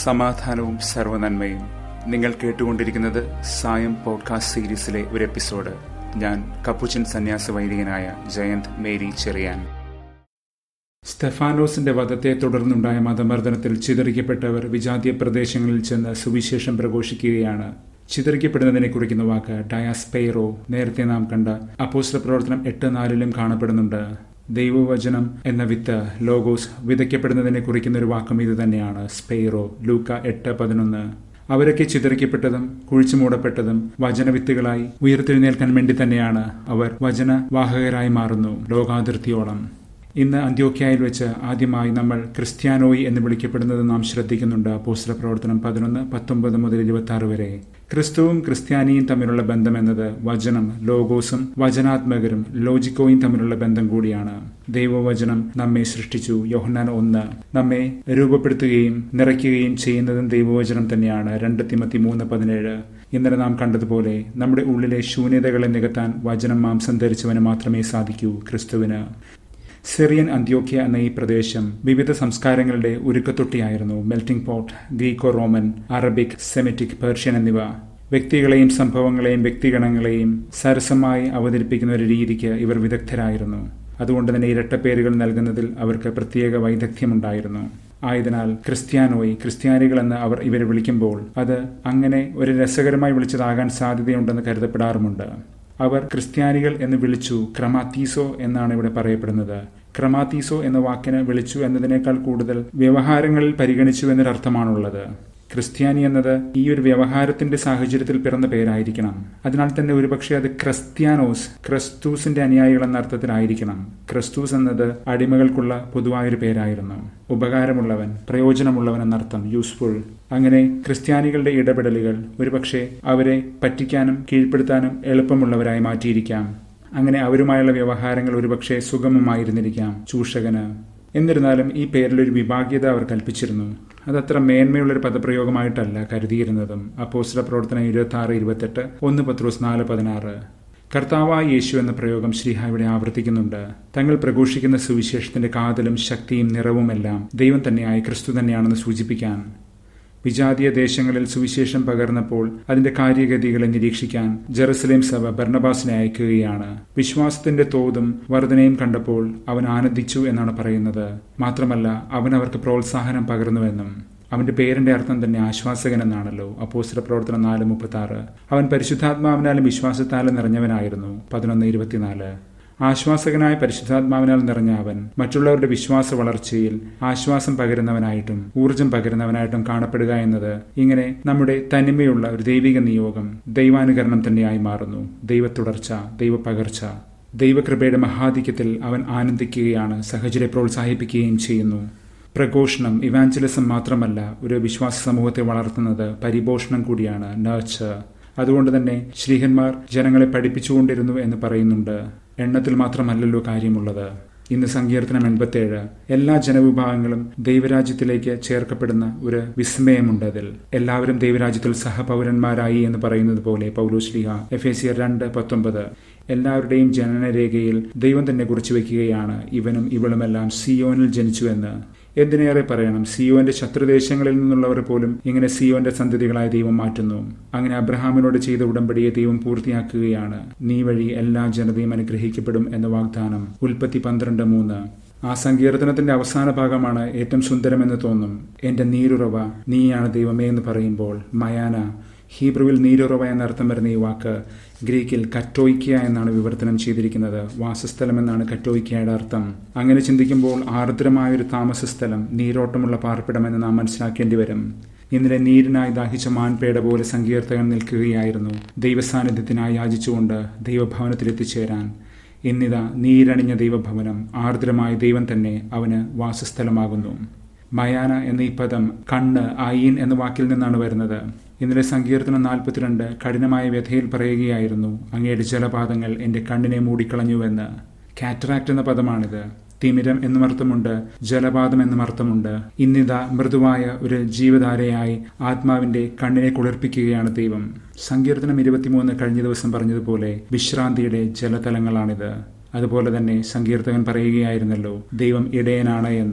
സമാധാനവും സർവനന്മയും നിങ്ങൾ കേട്ടുകൊണ്ടിരിക്കുന്നത് സായം പോഡ്കാസ്റ്റ് സീരീസിലെ ഒരു എപ്പിസോഡ് ഞാൻ കപ്പുച്ചൻ സന്യാസ വൈദികനായ ജയന്ത് മേരി ചെറിയാൻ സ്റ്റെഫാനോസിന്റെ വധത്തെ തുടർന്നുണ്ടായ മതമർദ്ദനത്തിൽ ചിതറിക്കപ്പെട്ടവർ വിജാതീയ പ്രദേശങ്ങളിൽ ചെന്ന് സുവിശേഷം പ്രഘോഷിക്കുകയാണ് ചിതറിക്കപ്പെടുന്നതിനെ കുറിക്കുന്ന വാക്ക് ഡയാസ്പെയ്റോ നേരത്തെ നാം കണ്ട അപ്പോസ്റ്റൽ പ്രവർത്തനം എട്ട് നാലിലും കാണപ്പെടുന്നുണ്ട് ദൈവവചനം എന്ന വിത്ത് ലോഗോസ് വിതയ്ക്കപ്പെടുന്നതിനെ കുറിക്കുന്ന ഒരു വാക്കും ഇത് തന്നെയാണ് സ്പെയ്റോ ലൂക്ക എട്ട് പതിനൊന്ന് അവരൊക്കെ ചിതറിക്കപ്പെട്ടതും കുഴിച്ചു മൂടപ്പെട്ടതും വചനവിത്തുകളായി ഉയർത്തെഴുന്നേൽക്കാൻ വേണ്ടി തന്നെയാണ് അവർ വചനവാഹകരായി മാറുന്നു ലോകാതിർത്തിയോളം ഇന്ന് അന്ത്യോക്യായിൽ വെച്ച് ആദ്യമായി നമ്മൾ ക്രിസ്ത്യാനോയി എന്ന് വിളിക്കപ്പെടുന്നത് നാം ശ്രദ്ധിക്കുന്നുണ്ട് അപ്പോസ്റ്റല പ്രവർത്തനം പതിനൊന്ന് പത്തൊമ്പത് മുതൽ ഇരുപത്തി ആറ് വരെ ക്രിസ്തുവും ക്രിസ്ത്യാനിയും തമ്മിലുള്ള ബന്ധം എന്നത് വചനം ലോഗോസും വചനാത്മകരും ലോജിക്കോയും തമ്മിലുള്ള ബന്ധം കൂടിയാണ് ദൈവവചനം നമ്മെ സൃഷ്ടിച്ചു യോഹന്നാൻ ഒന്ന് നമ്മെ രൂപപ്പെടുത്തുകയും നിറയ്ക്കുകയും ചെയ്യുന്നതും ദൈവവചനം തന്നെയാണ് രണ്ട് തിമത്തി മൂന്ന് പതിനേഴ് ഇന്നലെ നാം കണ്ടതുപോലെ നമ്മുടെ ഉള്ളിലെ ശൂന്യതകളെ നികത്താൻ വചനം മാംസം ധരിച്ചവന് മാത്രമേ സാധിക്കൂ ക്രിസ്തുവിന് സിറിയൻ അന്ത്യോക്യ എന്ന ഈ പ്രദേശം വിവിധ സംസ്കാരങ്ങളുടെ ഉരുക്കത്തൊട്ടിയായിരുന്നു melting pot Greco Roman Arabic Semitic Persian എന്നിവ വ്യക്തികളെയും സംഭവങ്ങളെയും വ്യക്തിഗണങ്ങളെയും സരസമായി അവതരിപ്പിക്കുന്ന ഒരു രീതിക്ക് ഇവർ വിദഗ്ധരായിരുന്നു അതുകൊണ്ട് തന്നെ ഇരട്ടപ്പേരുകൾ നൽകുന്നതിൽ അവർക്ക് പ്രത്യേക വൈദഗ്ധ്യമുണ്ടായിരുന്നു ആയതിനാൽ ക്രിസ്ത്യാനോയി ക്രിസ്ത്യാനികളെന്ന് അവർ ഇവരെ വിളിക്കുമ്പോൾ അത് അങ്ങനെ ഒരു രസകരമായി വിളിച്ചതാകാൻ സാധ്യതയുണ്ടെന്ന് കരുതപ്പെടാറുമുണ്ട് അവർ ക്രിസ്ത്യാനികൾ എന്ന് വിളിച്ചു ക്രമാത്തീസോ എന്നാണ് ഇവിടെ പറയപ്പെടുന്നത് ക്രമാത്തീസോ എന്ന വാക്കിന് വിളിച്ചു എന്നതിനേക്കാൾ കൂടുതൽ വ്യവഹാരങ്ങളിൽ പരിഗണിച്ചു എന്നൊരർത്ഥമാണുള്ളത് ക്രിസ്ത്യാനി എന്നത് ഈ ഒരു വ്യവഹാരത്തിന്റെ സാഹചര്യത്തിൽ പിറന്ന പേരായിരിക്കണം അതിനാൽ തന്നെ ഒരുപക്ഷെ അത് ക്രിസ്ത്യാനോസ് ക്രിസ്തൂസിന്റെ അനുയായികൾ എന്ന അർത്ഥത്തിലായിരിക്കണം ക്രിസ്തൂസ് എന്നത് അടിമകൾക്കുള്ള പൊതുവായൊരു പേരായിരുന്നു ഉപകാരമുള്ളവൻ പ്രയോജനമുള്ളവൻ എന്നർത്ഥം യൂസ്ഫുൾ അങ്ങനെ ക്രിസ്ത്യാനികളുടെ ഇടപെടലുകൾ ഒരുപക്ഷെ അവരെ പറ്റിക്കാനും കീഴ്പ്പെടുത്താനും എളുപ്പമുള്ളവരായി മാറ്റിയിരിക്കാം അങ്ങനെ അവരുമായുള്ള വ്യവഹാരങ്ങൾ ഒരുപക്ഷെ സുഗമമായിരുന്നിരിക്കാം ചൂഷകന് എന്നിരുന്നാലും ഈ പേരിൽ ഒരു വിഭാഗീയത അവർ കൽപ്പിച്ചിരുന്നു അതത്ര മേന്മയുള്ളൊരു പദപ്രയോഗമായിട്ടല്ല കരുതിയിരുന്നതും അപ്പോസ്റ്റല പ്രവർത്തനം ഇരുപത്തി ആറ് ഇരുപത്തെട്ട് ഒന്ന് പത്രോസ് നാല് പതിനാറ് കർത്താവായ യേശു എന്ന പ്രയോഗം ശ്രീഹ ഇവിടെ ആവർത്തിക്കുന്നുണ്ട് തങ്ങൾ പ്രഘോഷിക്കുന്ന സുവിശേഷത്തിന്റെ കാതലും ശക്തിയും നിറവുമെല്ലാം ദൈവം തന്നെയായ ക്രിസ്തു തന്നെയാണെന്ന് സൂചിപ്പിക്കാൻ വിജാതീയ ദേശങ്ങളിൽ സുവിശേഷം പകർന്നപ്പോൾ അതിന്റെ കാര്യഗതികളെ നിരീക്ഷിക്കാൻ ജെറുസലേം സഭ ഭർണബാസിനെ അയക്കുകയാണ് വിശ്വാസത്തിന്റെ തോതും വർധനയും കണ്ടപ്പോൾ അവൻ ആനന്ദിച്ചു എന്നാണ് പറയുന്നത് മാത്രമല്ല അവൻ അവർക്ക് പ്രോത്സാഹനം പകർന്നുവെന്നും അവന്റെ പേരിന്റെ അർത്ഥം തന്നെ ആശ്വാസകൻ എന്നാണല്ലോ അപ്പോസ്റ്റല പ്രവർത്തനം നാല് മുപ്പത്തി ആറ് അവൻ പരിശുദ്ധാത്മാവിനാലും വിശ്വാസത്താലും നിറഞ്ഞവനായിരുന്നു പതിനൊന്ന് ഇരുപത്തിനാല് ആശ്വാസകനായ പരിശുദ്ധാത്മാവിനാൽ നിറഞ്ഞ അവൻ മറ്റുള്ളവരുടെ വിശ്വാസ വളർച്ചയിൽ ആശ്വാസം പകരുന്നവനായിട്ടും ഊർജം പകരുന്നവനായിട്ടും കാണപ്പെടുക എന്നത് ഇങ്ങനെ നമ്മുടെ തനിമയുള്ള ഒരു ദൈവിക നിയോഗം ദൈവാനുകരണം തന്നെയായി മാറുന്നു ദൈവത്തുടർച്ച ദൈവപകർച്ച ദൈവകൃപയുടെ മഹാധിക്യത്തിൽ അവൻ ആനന്ദിക്കുകയാണ് സഹചരെ പ്രോത്സാഹിപ്പിക്കുകയും ചെയ്യുന്നു പ്രഘോഷണം ഇവാഞ്ചലിസം മാത്രമല്ല ഒരു വിശ്വാസ സമൂഹത്തെ വളർത്തുന്നത് പരിപോഷണം കൂടിയാണ് നർച്ചർ അതുകൊണ്ട് തന്നെ ശ്രീഹന്മാർ ജനങ്ങളെ പഠിപ്പിച്ചുകൊണ്ടിരുന്നു എന്ന് പറയുന്നുണ്ട് എണ്ണത്തിൽ മാത്രമല്ലല്ലോ കാര്യമുള്ളത് ഇന്ന് സങ്കീർത്തനം എൺപത്തേഴ് എല്ലാ ജനവിഭാഗങ്ങളും ദൈവരാജ്യത്തിലേക്ക് ചേർക്കപ്പെടുന്ന ഒരു വിസ്മയമുണ്ട് അതിൽ എല്ലാവരും ദൈവരാജ്യത്തിൽ സഹപൗരന്മാരായി എന്ന് പറയുന്നത് പോലെ പൗലോശ്ലിഹ എഫ് എ സിയർ രണ്ട് പത്തൊമ്പത് എല്ലാവരുടെയും ജനനരേഖയിൽ ദൈവം തന്നെ കുറിച്ചു വെക്കുകയാണ് ഇവനും ഇവളുമെല്ലാം സിയോനിൽ ജനിച്ചുവെന്ന് എന്തിനേറെ പറയണം സിയോന്റെ ശത്രുദേശങ്ങളിൽ നിന്നുള്ളവർ പോലും ഇങ്ങനെ സിയോന്റെ സന്തതികളായ ദൈവം മാറ്റുന്നു അങ്ങനെ അബ്രഹാമിനോട് ചെയ്ത ഉടമ്പടിയെ ദൈവം പൂർത്തിയാക്കുകയാണ് നീ വഴി എല്ലാ ജനതയും അനുഗ്രഹിക്കപ്പെടും എന്ന വാഗ്ദാനം ഉൽപ്പത്തി പന്ത്രണ്ട് മൂന്ന് ആ സങ്കീർത്തനത്തിന്റെ അവസാന ഭാഗമാണ് ഏറ്റവും സുന്ദരമെന്ന് തോന്നും എന്റെ നീരുറവ നീയാണ് ദൈവമേ എന്ന് പറയുമ്പോൾ മയാന ഹീബ്രുവിൽ നീരുറവ എന്നർത്ഥം വരുന്ന ഈ വാക്ക് ഗ്രീക്കിൽ കറ്റോയ്ക്ക എന്നാണ് വിവർത്തനം ചെയ്തിരിക്കുന്നത് വാസസ്ഥലം എന്നാണ് കറ്റോയ്ക്കയുടെ അർത്ഥം അങ്ങനെ ചിന്തിക്കുമ്പോൾ ആർദ്രമായ ഒരു താമസസ്ഥലം നീരോട്ടമുള്ള പാർപ്പിടമെന്ന് നാം മനസ്സിലാക്കേണ്ടി വരും ഇന്നലെ നീരിനായി ദാഹിച്ച മാൻപേട പോലെ സങ്കീർത്തകൻ നിൽക്കുകയായിരുന്നു ദൈവസാന്നിധ്യത്തിനായി യാചിച്ചുകൊണ്ട് ദൈവഭവനത്തിൽ എത്തിച്ചേരാൻ ഇന്നിതാ നീരണിഞ്ഞ ദൈവഭവനം ആർദ്രമായ ദൈവം തന്നെ അവന് വാസസ്ഥലമാകുന്നു മയാന എന്ന ഈ പദം കണ്ണ് അയിൻ എന്ന വാക്കിൽ നിന്നാണ് വരുന്നത് ഇന്നലെ സങ്കീർത്തനം നാൽപ്പത്തിരണ്ട് കഠിനമായ വ്യഥയിൽ പറയുകയായിരുന്നു അങ്ങയുടെ ജലപാതങ്ങൾ എൻ്റെ കണ്ണിനെ മൂടിക്കളഞ്ഞുവെന്ന് കാറ്ററാക്ട് എന്ന പദമാണിത് തിമിരം എന്നും അർത്ഥമുണ്ട് ജലപാതം എന്നും അർത്ഥമുണ്ട് ഇന്നിതാ മൃദുവായ ഒരു ജീവധാരയായി ആത്മാവിന്റെ കണ്ണിനെ കുളിർപ്പിക്കുകയാണ് ദൈവം സങ്കീർത്തനം ഇരുപത്തിമൂന്ന് കഴിഞ്ഞ ദിവസം പറഞ്ഞതുപോലെ വിശ്രാന്തിയുടെ ജലതലങ്ങളാണിത് അതുപോലെ തന്നെ സങ്കീർത്തകൻ പറയുകയായിരുന്നല്ലോ ദൈവം ഇടയനാണ് എന്ന്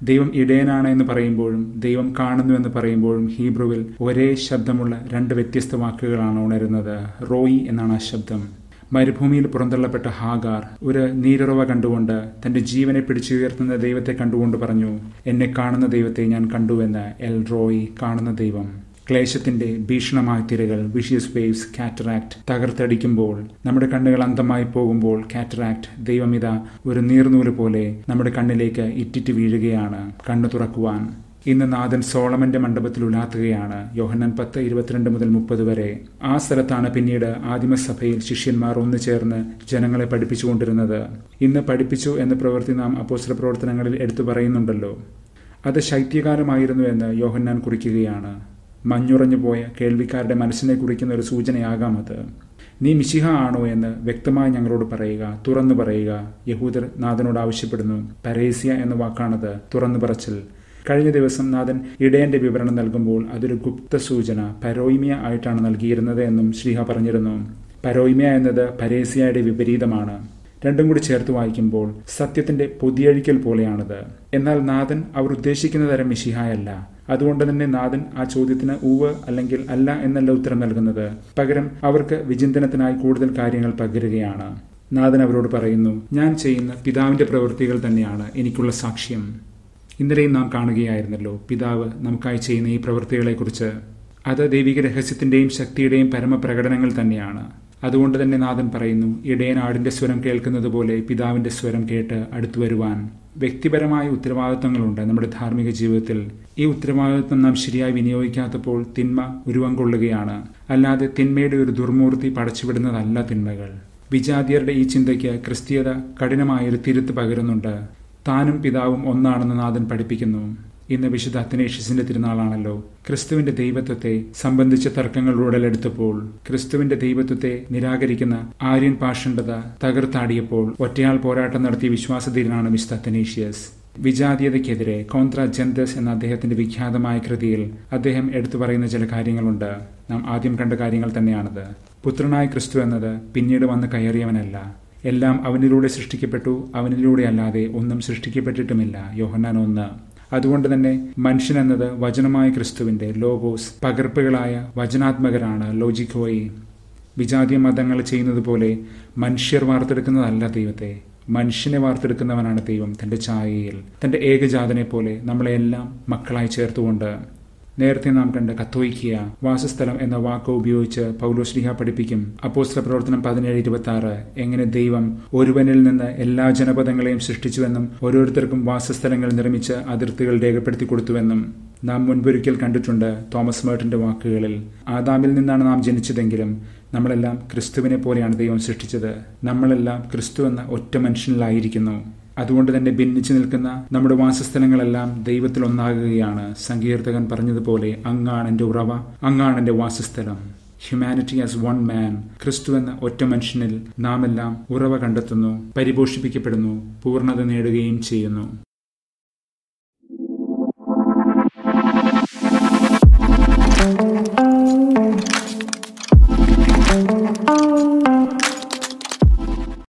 ദൈവം ഇടയനാണ് എന്ന് പറയുമ്പോഴും ദൈവം കാണുന്നു എന്ന് പറയുമ്പോഴും ഹീബ്രുവിൽ ഒരേ ശബ്ദമുള്ള രണ്ട് വ്യത്യസ്ത വാക്കുകളാണ് ഉണരുന്നത് റോയി എന്നാണ് ആ ശബ്ദം മരുഭൂമിയിൽ പുറന്തള്ളപ്പെട്ട ഹാഗാർ ഒരു നീരുറവ കണ്ടുകൊണ്ട് തന്റെ ജീവനെ പിടിച്ചുയർത്തുന്ന ദൈവത്തെ കണ്ടുകൊണ്ട് പറഞ്ഞു എന്നെ കാണുന്ന ദൈവത്തെ ഞാൻ കണ്ടുവെന്ന് എൽ റോയി കാണുന്ന ദൈവം ക്ലേശത്തിന്റെ ഭീഷണമായ തിരകൾ വിഷ്യസ് വേവ്സ് കാറ്ററാക്ട് തകർത്തടിക്കുമ്പോൾ നമ്മുടെ കണ്ണുകൾ അന്തമായി പോകുമ്പോൾ കാറ്ററാക്ട് ദൈവമിത ഒരു നീർനൂല് പോലെ നമ്മുടെ കണ്ണിലേക്ക് ഇറ്റിറ്റ് വീഴുകയാണ് കണ്ണു തുറക്കുവാൻ ഇന്ന് നാഥൻ സോളമന്റെ മണ്ഡപത്തിൽ ഉലാത്തുകയാണ് യോഹന്നൻ പത്ത് ഇരുപത്തിരണ്ട് മുതൽ മുപ്പത് വരെ ആ സ്ഥലത്താണ് പിന്നീട് ആദിമസഭയിൽ ശിഷ്യന്മാർ ഒന്നു ചേർന്ന് ജനങ്ങളെ പഠിപ്പിച്ചുകൊണ്ടിരുന്നത് ഇന്ന് പഠിപ്പിച്ചു എന്ന പ്രവൃത്തി നാം അപ്പോസ്തല പ്രവർത്തനങ്ങളിൽ എടുത്തു പറയുന്നുണ്ടല്ലോ അത് ശൈത്യകാലമായിരുന്നു എന്ന് യോഹന്നാൻ കുറിക്കുകയാണ് മഞ്ഞുറഞ്ഞു പോയ കേൾവിക്കാരുടെ മനസ്സിനെ കുറിക്കുന്ന ഒരു സൂചനയാകാം അത് നീ മിശിഹ ആണോ എന്ന് വ്യക്തമായി ഞങ്ങളോട് പറയുക തുറന്നു പറയുക യഹൂദർ നാഥനോട് ആവശ്യപ്പെടുന്നു പരേസ്യ എന്ന വാക്കാണത് തുറന്നു പറച്ചിൽ കഴിഞ്ഞ ദിവസം നാഥൻ ഇടയന്റെ വിവരണം നൽകുമ്പോൾ അതൊരു ഗുപ്ത സൂചന പരോയ്മിയ ആയിട്ടാണ് നൽകിയിരുന്നത് എന്നും ശ്രീഹ പറഞ്ഞിരുന്നു പരോയ്മിയ എന്നത് പരേസ്യയുടെ വിപരീതമാണ് രണ്ടും കൂടി ചേർത്ത് വായിക്കുമ്പോൾ സത്യത്തിന്റെ പൊതിയഴിക്കൽ പോലെയാണത് എന്നാൽ നാഥൻ അവർ ഉദ്ദേശിക്കുന്ന തരം മിഷിഹായല്ല അതുകൊണ്ട് തന്നെ നാഥൻ ആ ചോദ്യത്തിന് ഊവ് അല്ലെങ്കിൽ അല്ല എന്നല്ല ഉത്തരം നൽകുന്നത് പകരം അവർക്ക് വിചിന്തനത്തിനായി കൂടുതൽ കാര്യങ്ങൾ പകരുകയാണ് നാഥൻ അവരോട് പറയുന്നു ഞാൻ ചെയ്യുന്ന പിതാവിന്റെ പ്രവൃത്തികൾ തന്നെയാണ് എനിക്കുള്ള സാക്ഷ്യം ഇന്നലെയും നാം കാണുകയായിരുന്നല്ലോ പിതാവ് നമുക്കായി ചെയ്യുന്ന ഈ പ്രവൃത്തികളെക്കുറിച്ച് അത് ദൈവിക രഹസ്യത്തിന്റെയും ശക്തിയുടെയും പരമപ്രകടനങ്ങൾ തന്നെയാണ് അതുകൊണ്ട് തന്നെ നാഥൻ പറയുന്നു ഇടയൻ ആടിന്റെ സ്വരം കേൾക്കുന്നത് പോലെ പിതാവിന്റെ സ്വരം കേട്ട് അടുത്തു വരുവാൻ വ്യക്തിപരമായ ഉത്തരവാദിത്തങ്ങളുണ്ട് നമ്മുടെ ധാർമ്മിക ജീവിതത്തിൽ ഈ ഉത്തരവാദിത്വം നാം ശരിയായി വിനിയോഗിക്കാത്തപ്പോൾ തിന്മ ഉരുവം കൊള്ളുകയാണ് അല്ലാതെ തിന്മയുടെ ഒരു ദുർമൂർത്തി പടച്ചുവിടുന്നതല്ല തിന്മകൾ വിജാതിയരുടെ ഈ ചിന്തയ്ക്ക് ക്രിസ്തീയത കഠിനമായൊരു തിരുത്ത് പകരുന്നുണ്ട് താനും പിതാവും ഒന്നാണെന്ന് നാഥൻ പഠിപ്പിക്കുന്നു ഇന്ന് വിശുദ്ധ അത്തനേഷ്യസിന്റെ തിരുനാളാണല്ലോ ക്രിസ്തുവിന്റെ ദൈവത്വത്തെ സംബന്ധിച്ച തർക്കങ്ങൾ ഉടലെടുത്തപ്പോൾ ക്രിസ്തുവിന്റെ ദൈവത്വത്തെ നിരാകരിക്കുന്ന ആര്യൻ പാഷണ്ഡത തകർത്താടിയപ്പോൾ ഒറ്റയാൾ പോരാട്ടം നടത്തിയ വിശ്വാസധീരനാണ് വിശുദ്ധ അത്തനേഷ്യസ് വിജാതീയതയ്ക്കെതിരെ കോൺത്ര ജന്തസ് എന്ന അദ്ദേഹത്തിന്റെ വിഖ്യാതമായ കൃതിയിൽ അദ്ദേഹം എടുത്തു പറയുന്ന ചില കാര്യങ്ങളുണ്ട് നാം ആദ്യം കണ്ട കാര്യങ്ങൾ തന്നെയാണത് പുത്രനായ ക്രിസ്തു എന്നത് പിന്നീട് വന്ന് കയറിയവനല്ല എല്ലാം അവനിലൂടെ സൃഷ്ടിക്കപ്പെട്ടു അവനിലൂടെ അല്ലാതെ ഒന്നും സൃഷ്ടിക്കപ്പെട്ടിട്ടുമില്ല യോഹന്നാൻ ഒന്ന് അതുകൊണ്ട് തന്നെ മനുഷ്യൻ എന്നത് വചനമായ ക്രിസ്തുവിന്റെ ലോഗോസ് പകർപ്പുകളായ വചനാത്മകരാണ് ലോജിക്കോയി വിജാതീയ മതങ്ങൾ ചെയ്യുന്നത് പോലെ മനുഷ്യർ വാർത്തെടുക്കുന്നതല്ല ദൈവത്തെ മനുഷ്യനെ വാർത്തെടുക്കുന്നവനാണ് ദൈവം തന്റെ ഛായയിൽ തന്റെ ഏകജാതനെ പോലെ നമ്മളെല്ലാം മക്കളായി ചേർത്തുകൊണ്ട് നേരത്തെ നാം കണ്ട കത്തോയിക്കിയ വാസസ്ഥലം എന്ന വാക്ക് ഉപയോഗിച്ച് പൗലോശ്ലിഹ പഠിപ്പിക്കും അപ്പോസ്തല പ്രവർത്തനം പതിനേഴ് ഇരുപത്തി ആറ് എങ്ങനെ ദൈവം ഒരുവനിൽ നിന്ന് എല്ലാ ജനപദങ്ങളെയും സൃഷ്ടിച്ചുവെന്നും ഓരോരുത്തർക്കും വാസസ്ഥലങ്ങൾ നിർമ്മിച്ച് അതിർത്തികൾ രേഖപ്പെടുത്തി കൊടുത്തുവെന്നും നാം മുൻപൊരിക്കൽ കണ്ടിട്ടുണ്ട് തോമസ് മേർട്ടിന്റെ വാക്കുകളിൽ ആദാമിൽ നിന്നാണ് നാം ജനിച്ചതെങ്കിലും നമ്മളെല്ലാം ക്രിസ്തുവിനെ പോലെയാണ് ദൈവം സൃഷ്ടിച്ചത് നമ്മളെല്ലാം ക്രിസ്തു എന്ന ഒറ്റ മനുഷ്യനിലായിരിക്കുന്നു അതുകൊണ്ട് തന്നെ ഭിന്നിച്ചു നിൽക്കുന്ന നമ്മുടെ വാസസ്ഥലങ്ങളെല്ലാം ദൈവത്തിൽ ഒന്നാകുകയാണ് സങ്കീർത്തകൻ പറഞ്ഞതുപോലെ അങ്ങാണ് എൻ്റെ ഉറവ അങ്ങാണ് എൻ്റെ വാസസ്ഥലം ഹ്യൂമാനിറ്റി ആസ് വൺ മാൻ ക്രിസ്തു എന്ന ഒറ്റ മനുഷ്യനിൽ നാം എല്ലാം ഉറവ കണ്ടെത്തുന്നു പരിപോഷിപ്പിക്കപ്പെടുന്നു പൂർണ്ണത നേടുകയും ചെയ്യുന്നു thank you